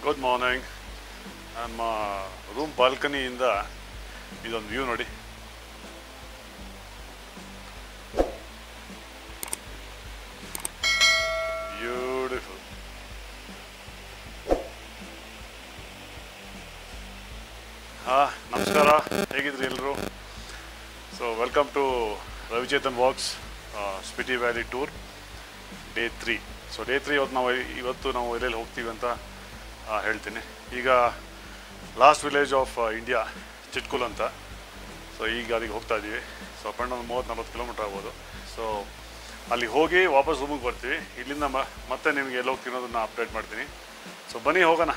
good morning ನಮ್ಮ room ಬಾಲ್ಕನಿಯಿಂದ ಇದೊಂದು ವ್ಯೂ ನೋಡಿ ಬ್ಯೂಟಿಫುಲ್ ಹಾ ನಮಸ್ಕಾರ ಹೇಗಿದ್ರಿ ಎಲ್ಲರೂ so welcome to Ravichetan walks Spiti valley tour day three so day three ಇವತ್ತು ನಾವು ಇವತ್ತು ನಾವು ಎಲ್ಲೆಲ್ಲಿ ಹೋಗ್ತೀವಿ ಅಂತ ಆ, ಹೇಳ್ತೀನಿ ಈಗ last village of India Chitkul ಅಂತ ಸೊ ಈಗ ಅಲ್ಲಿಗೆ ಹೋಗ್ತಾ ಇದ್ದೀವಿ ಸೊ ಅಪ್ ಆ್ಯಂಡ್ ಒಂದು ಮೂವತ್ತು ನಲ್ವತ್ತು ಕಿಲೋಮೀಟ್ರ್ ಆಗ್ಬೋದು ಸೊ ಅಲ್ಲಿ ಹೋಗಿ ವಾಪಸ್ ರೂಮಿಗೆ ಬರ್ತೀವಿ ಇಲ್ಲಿಂದ ಮ- ಮತ್ತೆ ನಿಮಗೆ ಎಲ್ಲಿ ಹೋಗ್ತೀನಿ ಅನ್ನೋದನ್ನ ಅಪ್ಡೇಟ್ ಮಾಡ್ತೀನಿ ಸೊ ಬನ್ನಿ ಹೋಗೋಣ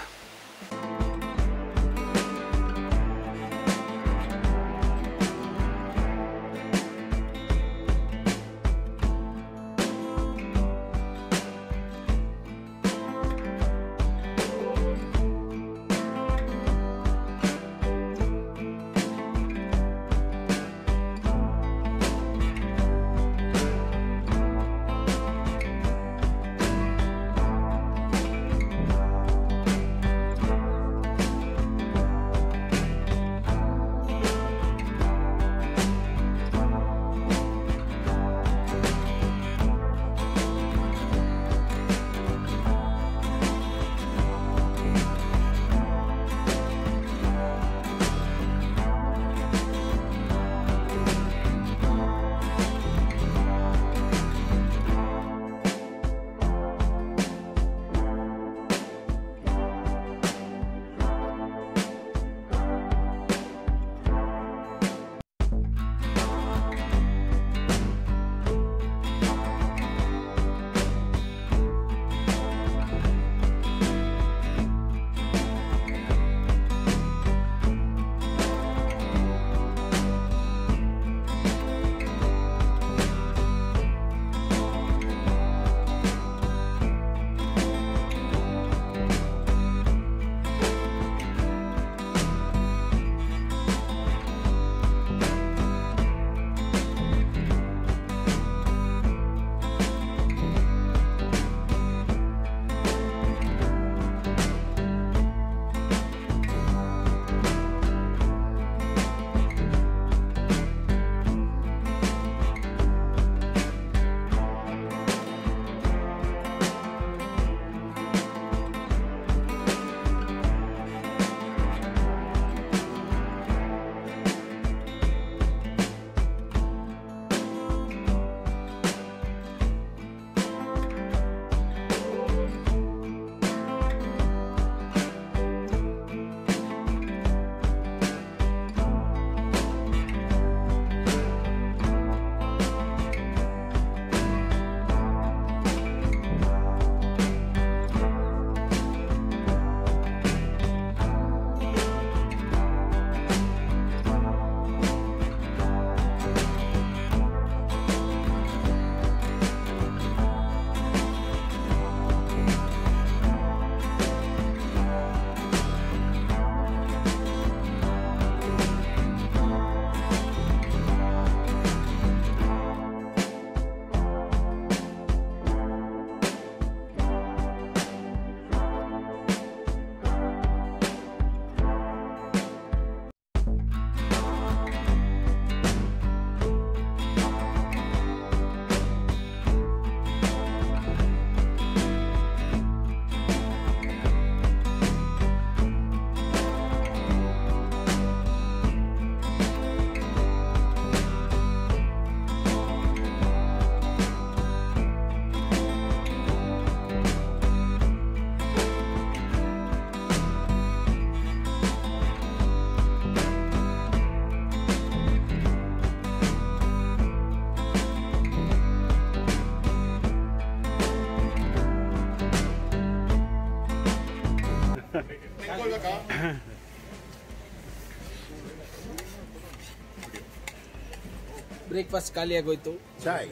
ಬ್ರೇಕ್ಫಾಸ್ಟ್ ಖಾಲಿ ಆಗೋಯ್ತು ಚಾಯ್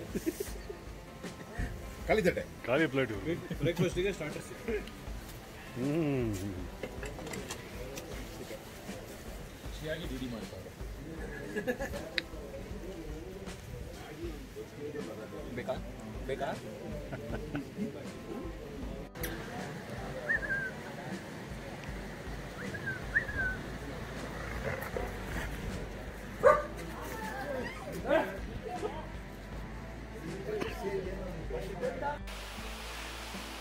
ಖಾಲಿ ತಟ್ಟೆ ಖಾಲಿ ಪ್ಲೇಟು ಬ್ರೇಕ್ಫಾಸ್ಟಿಗೆ ಸ್ಟಾರ್ಟರ್ಸ್ ಬೇಕಾ ಬೇಕಾ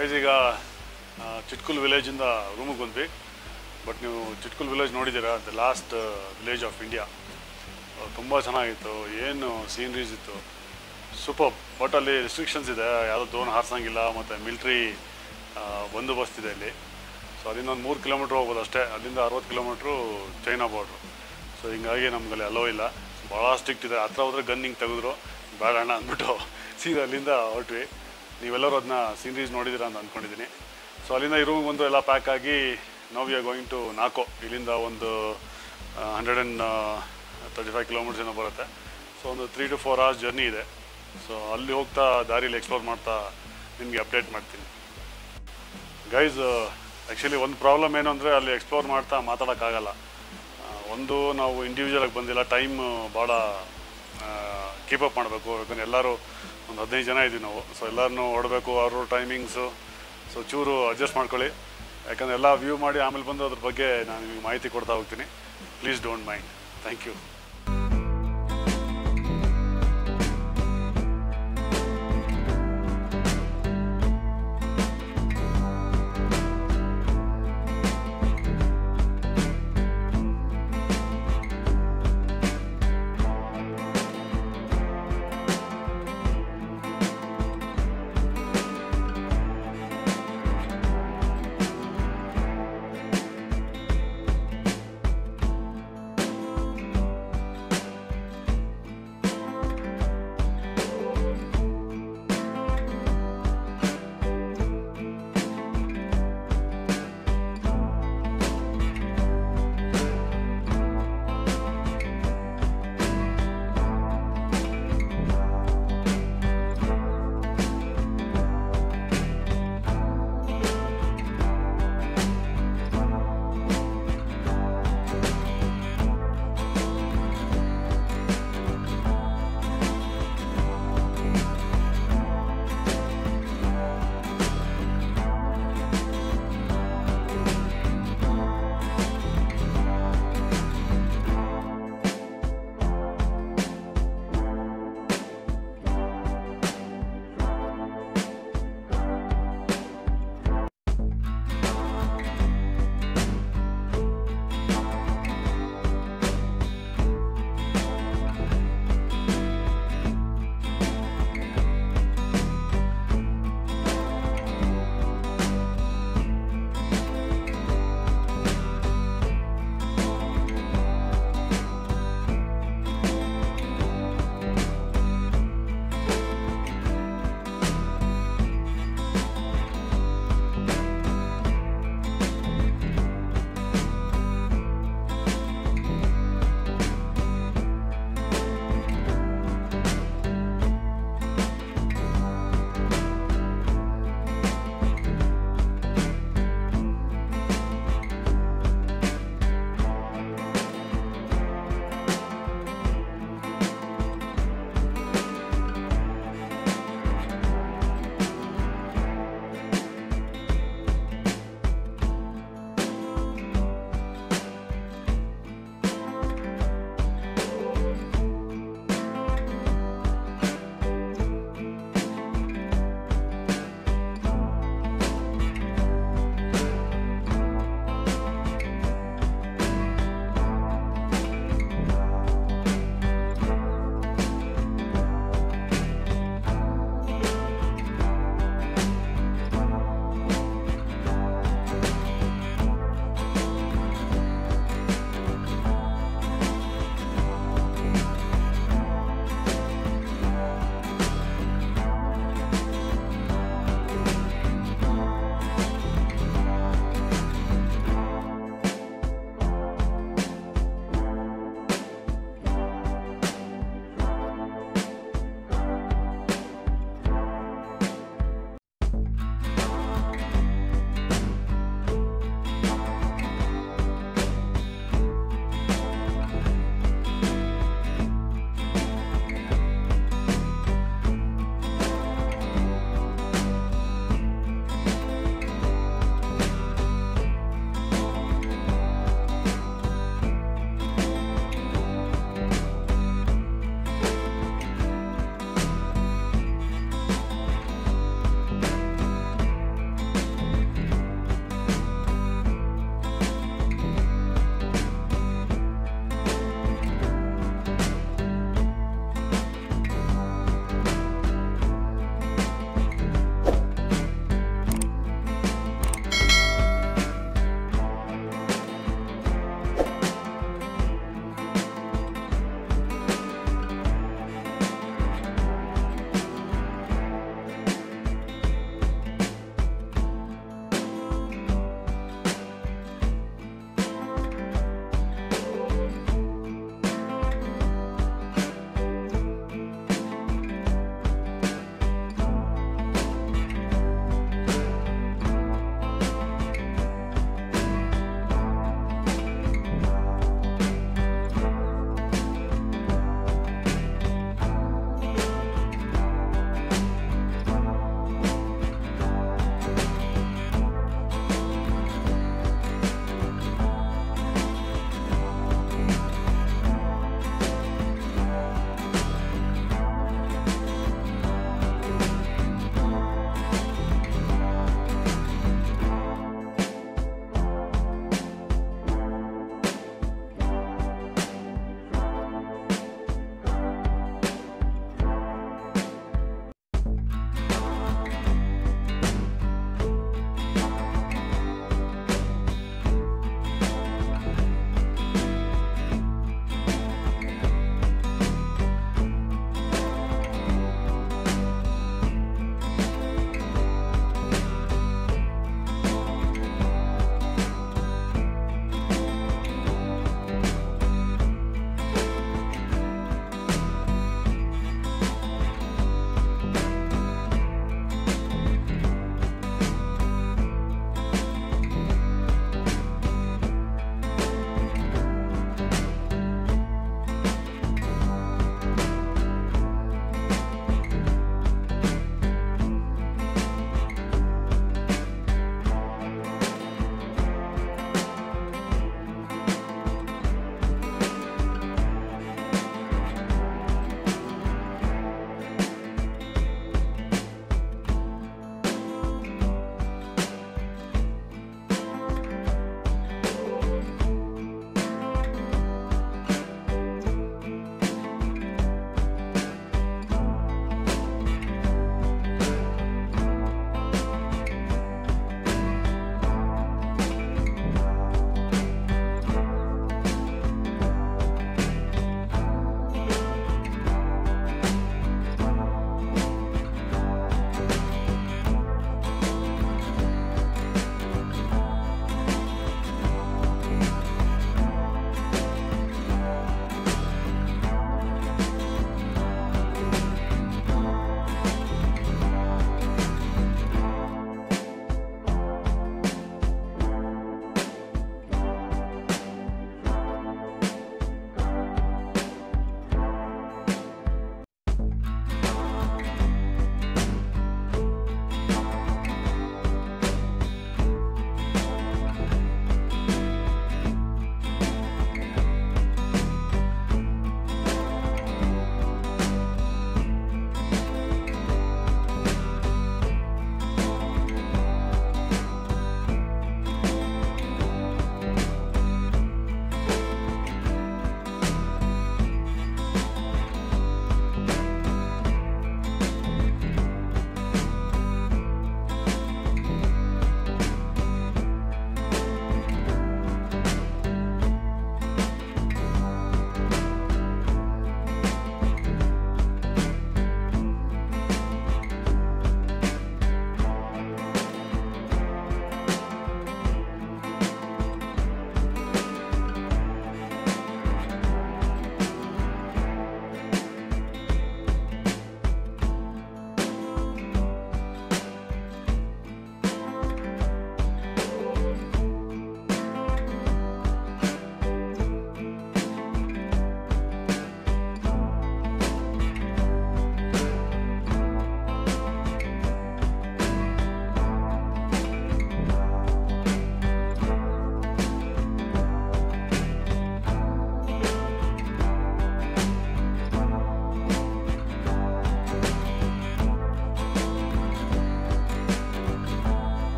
ಗೈಸ್ ಈಗ ಆ, ಚಿಟ್ಕುಲ್ ವಿಲೇಜಿಂದ ರೂಮಿಗೆ ಬಂದ್ವಿ ಬಟ್ ನೀವು ಚಿಟ್ಕುಲ್ ವಿಲೇಜ್ ನೋಡಿದ್ದೀರಾ the last village of India ತುಂಬ ಚೆನ್ನಾಗಿತ್ತು ಏನು ಸೀನ್ರೀಸ್ ಇತ್ತು ಸೂಪರ್ ಬಟ್ ಅಲ್ಲಿ ರೆಸ್ಟ್ರಿಕ್ಷನ್ಸ್ ಇದೆ ಯಾವುದೋ ಡ್ರೋನ್ ಹಾರಿಸಂಗಿಲ್ಲ ಮತ್ತು ಮಿಲ್ಟ್ರಿ ಬಂದೋಬಸ್ತ್ ಇದೆ ಇಲ್ಲಿ ಸೊ ಅಲ್ಲಿಂದ ಒಂದು ಮೂರು ಕಿಲೋಮೀಟ್ರ್ ಹೋಗ್ಬೋದು ಅಷ್ಟೇ ಅಲ್ಲಿಂದ ಅರವತ್ತು ಕಿಲೋಮೀಟ್ರು ಚೈನಾ ಬಾರ್ಡ್ರು ಸೊ ಹಿಂಗಾಗಿ ನಮ್ಗಲ್ಲಿ ಅಲೋ ಇಲ್ಲ ಭಾಳ ಸ್ಟ್ರಿಕ್ಟ್ ಇದೆ ಹತ್ರ ಹೋದ್ರೆ ಗನ್ ಹಿಂಗೆ ತೆಗೆದ್ರು ಬೇಡ ಅಣ್ಣ ಅಂದ್ಬಿಟ್ಟು ಸೀದಾ ಅಲ್ಲಿಂದ ಹೊರಟ್ವಿ ನೀವೆಲ್ಲರೂ ಅದನ್ನ ಸೀನ್ರೀಸ್ ನೋಡಿದ್ದೀರಾ ಅಂತ ಅಂದ್ಕೊಂಡಿದ್ದೀನಿ ಸೊ ಅಲ್ಲಿಂದ ಈ ರೂಮಿಗೆ ಬಂದು ಎಲ್ಲ ಪ್ಯಾಕ್ ಆಗಿ ನಾವು we are going to Nako ಇಲ್ಲಿಂದ ಒಂದು hundred and thirty five kilometers ಏನೋ ಬರುತ್ತೆ ಸೊ ಒಂದು three to four hours journey ಇದೆ ಸೊ ಅಲ್ಲಿ ಹೋಗ್ತಾ ದಾರಿಲಿ ಎಕ್ಸ್ಪ್ಲೋರ್ ಮಾಡ್ತಾ ನಿಮಗೆ ಅಪ್ಡೇಟ್ ಮಾಡ್ತೀನಿ ಗೈಸ್ ಆ್ಯಕ್ಚುಲಿ ಒಂದು ಪ್ರಾಬ್ಲಮ್ ಏನು ಅಂದರೆ ಅಲ್ಲಿ ಎಕ್ಸ್ಪ್ಲೋರ್ ಮಾಡ್ತಾ ಮಾತಾಡೋಕ್ಕಾಗಲ್ಲ ಆ, ಒಂದು ನಾವು ಇಂಡಿವಿಜುವಲಾಗಿ ಬಂದಿಲ್ಲ ಟೈಮ್ ಭಾಳ ಕೀಪಪ್ ಮಾಡಬೇಕು ಯಾಕಂದರೆ ಎಲ್ಲರೂ ಒಂದು ಹದಿನೈದು ಜನ ಇದ್ದೀವಿ ನಾವು ಸೊ ಎಲ್ಲರನ್ನೂ ಹೊಡಬೇಕು ಅವ್ರ ಟೈಮಿಂಗ್ಸು ಸೊ ಚೂರು ಅಡ್ಜಸ್ಟ್ ಮಾಡ್ಕೊಳ್ಳಿ ಯಾಕಂದರೆ ಎಲ್ಲ ವ್ಯೂ ಮಾಡಿ ಆಮೇಲೆ ಬಂದು ಅದ್ರ ಬಗ್ಗೆ ನಾನು ನಿಮಗೆ ಮಾಹಿತಿ ಕೊಡ್ತಾ ಹೋಗ್ತೀನಿ please don't mind thank you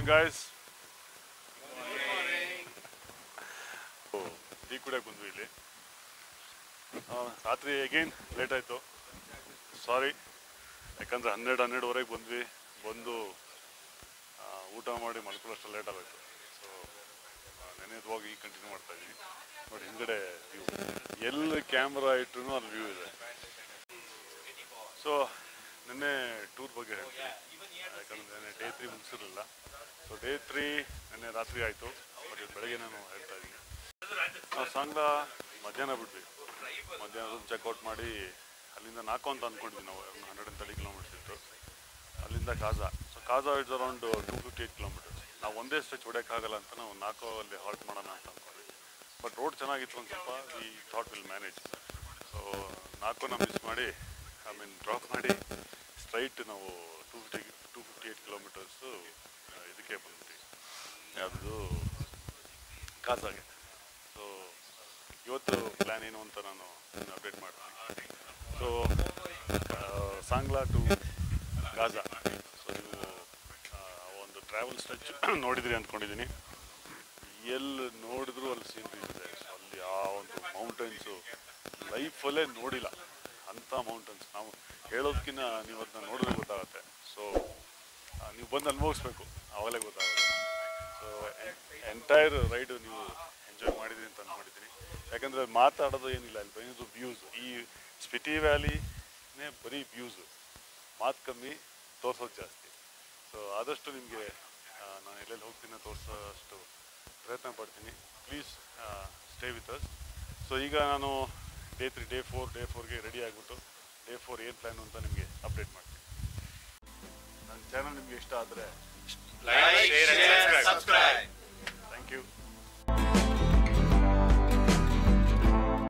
morning guys tea ಕುಡಿಯಕ್ಕೆ ಬಂದ್ವಿ ಇಲ್ಲಿ ಆ, ರಾತ್ರಿ ಅಗೇನ್ ಲೇಟ್ ಆಯಿತು ಸಾರಿ ಯಾಕಂದರೆ ಹನ್ನೆರಡು ಹನ್ನೆರಡುವರೆಗೆ ಬಂದ್ವಿ ಬಂದು ಆ, ಊಟ ಮಾಡಿ ಮಲ್ಕೊಳ್ಳೋಷ್ಟು ಲೇಟ್ ಆಗೋಯ್ತು ಸೊ ನೆನೆದು ಹೋಗಿ ಈಗ ಕಂಟಿನ್ಯೂ ಮಾಡ್ತಾ ಇದ್ದೀವಿ ನೋಡಿ ಹಿಂದ್ಗಡೆ ವ್ಯೂ ಎಲ್ಲಿ ಕ್ಯಾಮ್ರಾ ಇಟ್ರು ಅಲ್ಲಿ ವ್ಯೂ ಇದೆ ಸೊ ನಿನ್ನೆ ಟೂರ್ ಬಗ್ಗೆ ಹೇಳ್ತೀನಿ ಯಾಕಂದರೆ ನೆನ್ನೆ ಡೇ ತ್ರೀ ಮುಗಿಸಿರಲಿಲ್ಲ ಸೊ ಡೇ ತ್ರೀ ನಿನ್ನೆ ರಾತ್ರಿ ಆಯಿತು ಬಟ್ ಇವತ್ತು ಬೆಳಗ್ಗೆ ನಾನು ಹೇಳ್ತಾ ಇದ್ದೀನಿ ನಾವು ಸಾಂಗ್ಲ ಮಧ್ಯಾಹ್ನ ಬಿಟ್ವಿ ಮಧ್ಯಾಹ್ನ ರೂಮ್ ಚೆಕ್ಔಟ್ ಮಾಡಿ ಅಲ್ಲಿಂದ ನಾಲ್ಕು ಅಂತ ಅಂದ್ಕೊಂಡಿದ್ವಿ ನಾವು ಹಂಡ್ರೆಡ್ ಆ್ಯಂಡ್ ತರ್ಟಿ ಕಿಲೋಮೀಟರ್ಸ್ ಇತ್ತು ಅಲ್ಲಿಂದ Kaza so Kaza it's around two fifty eight kilometers ನಾವು ಒಂದೇ ಸ್ಟ್ರೆಚ್ ಹೊಡೆಯೋಕ್ಕಾಗಲ್ಲ ಅಂತ ನಾವು ನಾಲ್ಕು ಅಲ್ಲಿ ಹಾಲ್ಟ್ ಮಾಡೋಣ ಅಂತ ಅಂದ್ಕೊಂಡ್ವಿ ಬಟ್ ರೋಡ್ ಚೆನ್ನಾಗಿತ್ತು ಒಂದು ಸ್ವಲ್ಪ we thought will manage so ನಾಲ್ಕನ್ನ ಮಿಸ್ ಮಾಡಿ ಐ ಮೀನ್ ಡ್ರಾಪ್ ಮಾಡಿ ಸ್ಟ್ರೈಟ್ ನಾವು two fifty two fifty eight kilometers ಇದಕ್ಕೆ ಬಂದ್ಬಿಟ್ವಿ ಯಾವುದು ಕಾಜಾಗೆ ಸೊ ಇವತ್ತು ಪ್ಲ್ಯಾನ್ ಏನು ಅಂತ ನಾನು ಅಪ್ಡೇಟ್ ಮಾಡ್ತೀನಿ so Sangla to Kaza so ನೀವು ಆ, ಒಂದು ಟ್ರಾವೆಲ್ ಸ್ಟ್ರೆಚ್ ನೋಡಿದ್ರಿ ಅಂದ್ಕೊಂಡಿದ್ದೀನಿ ಎಲ್ಲಿ ನೋಡಿದ್ರು ಅಲ್ಲಿ ಸೀನ್ರಿ ಇದೆ ಸೊ ಅಲ್ಲಿ ಆ ಒಂದು ಮೌಂಟೇನ್ಸು ಲೈಫಲ್ಲೇ ನೋಡಿಲ್ಲ ಅಂಥ ಮೌಂಟೇನ್ಸ್ ನಾವು ಹೇಳೋದಕ್ಕಿಂತ ನೀವು ಅದನ್ನ ನೋಡಿದ್ರೆ ಗೊತ್ತಾಗುತ್ತೆ ಸೊ ನೀವು ಬಂದು ಅನುಭವಿಸ್ಬೇಕು ಆವಾಗಲೇ ಗೊತ್ತಾಗುತ್ತೆ ಸೊ ಎಂಟೈರ್ ರೈಡು ನೀವು ಎಂಜಾಯ್ ಮಾಡಿದ್ರಿ ಅಂತ ಅನ್ಕೊಂಡಿದ್ದೀನಿ ಯಾಕಂದರೆ ಮಾತಾಡೋದು ಏನಿಲ್ಲ ಅಲ್ಲಿ ಬರೀದು ವ್ಯೂಸ್ ಈ ಸ್ಪಿಟಿ ವ್ಯಾಲಿನೇ ಬರೀ ವ್ಯೂಸು ಮಾತು ಕಮ್ಮಿ ತೋರ್ಸೋದು ಜಾಸ್ತಿ ಸೊ ಆದಷ್ಟು ನಿಮಗೆ ನಾನು ಎಲ್ಲೆಲ್ಲಿ ಹೋಗ್ತೀನಿ ತೋರಿಸೋ ಅಷ್ಟು ಪ್ರಯತ್ನ ಪಡ್ತೀನಿ please stay with us so ಈಗ ನಾನು day three day four day ಫೋರ್ಗೆ ರೆಡಿ ಆಗಿಬಿಟ್ಟು ಡೇ ಫೋರ್ ಏನು ಪ್ಲ್ಯಾನು ಅಂತ ನಿಮಗೆ ಅಪ್ಡೇಟ್ ಮಾಡ್ತೀನಿ ನನ್ನ ಚಾನಲ್ ನಿಮಗೆ ಇಷ್ಟ ಆದರೆ Like, share, and